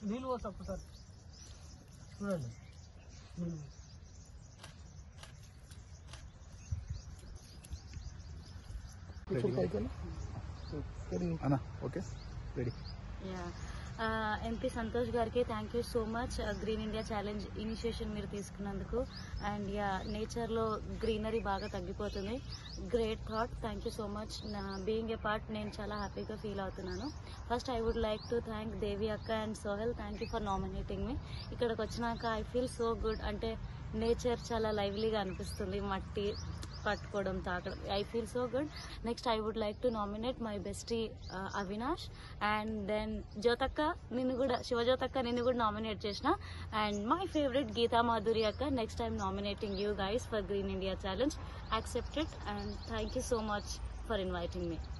నీళ్ళు పోసి ఒక్కసారి చూడండి నీళ్ళు పోసి. కొంచెం పైకి వెళ్ళి. సరే. అన్న ఓకే రెడీ ఎంపీ సంతోష్ గారికి thank you so much green India challenge initiation మీరు తీసుకున్నందుకు అండ్ యా నేచర్లో గ్రీనరీ బాగా తగ్గిపోతుంది great thought thank you so much నా బీయింగ్ ఏ పార్ట్ నేను చాలా హ్యాపీగా ఫీల్ అవుతున్నాను first I would like to thank Devi అక్క and Sohel thank you for nominating me ఇక్కడికి వచ్చినాక ఐ ఫీల్ సో గుడ్ అంటే నేచర్ చాలా లైవ్లీగా అనిపిస్తుంది మట్టి పట్టుకోవడం తాకడం I feel so good next I would like to nominate my bestie Avinash and then జ్యోతక్క నిన్ను కూడా శివజ్యోతక్క నిన్ను కూడా నామినేట్ చేసిన and my favourite Geetha Madhuri అక్క next I'm nominating you guys for green India challenge accepted and thank you so much for inviting me